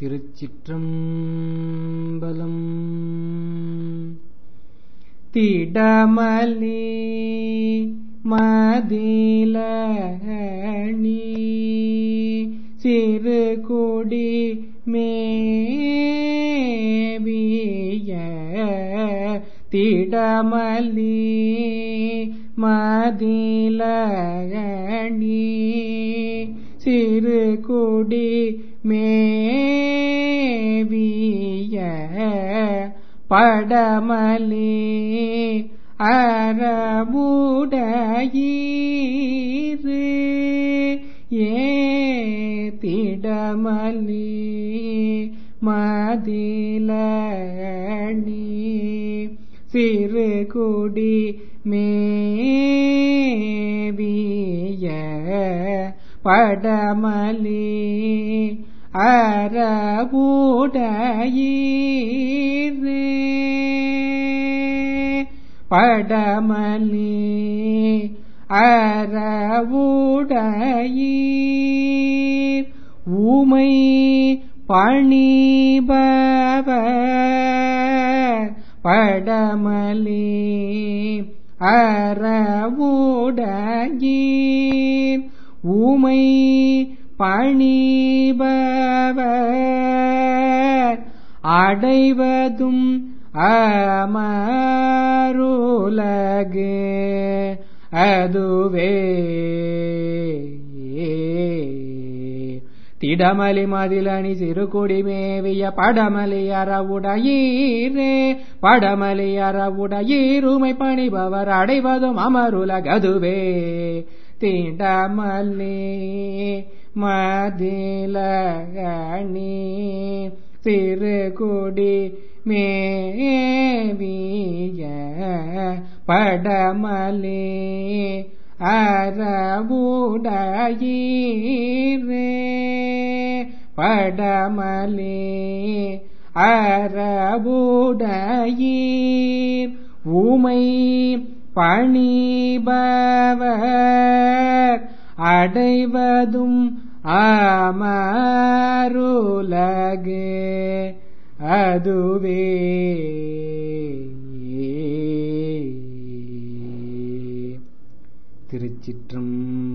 திருச்சிற்றம்பலம் திடமலி மதிலணி சிறு கொடி மேவிய திடமலி மதிலணி சிறு கொடி மேவிய படமலி அறமுடையீரு ஏத்திடமலி மதிலணி சிறு குடி மேவிய படமலி அறவுடையீரு படமலி அறவுடையீர் ஊமை பணிபவர் படமலி அறவுடையீர் ஊமை பணிபவர் அடைவதும் அமருலகு அதுவே திடமலி மதிலணி சிறுகுடி மேவிய படமலி அறவுடையீரே படமலி அறவுடையீருமை பணிபவர் அடைவதும் அமருலகதுவே திடமல்லி மதிலணி சிறு குடி மேவிய படமலி அறவுடையீரே படமலி அறவுடையீர் ஊமை பணிபவர் அடைவதும் அமருலகு அதுவே திருச்சிற்றம்பலம்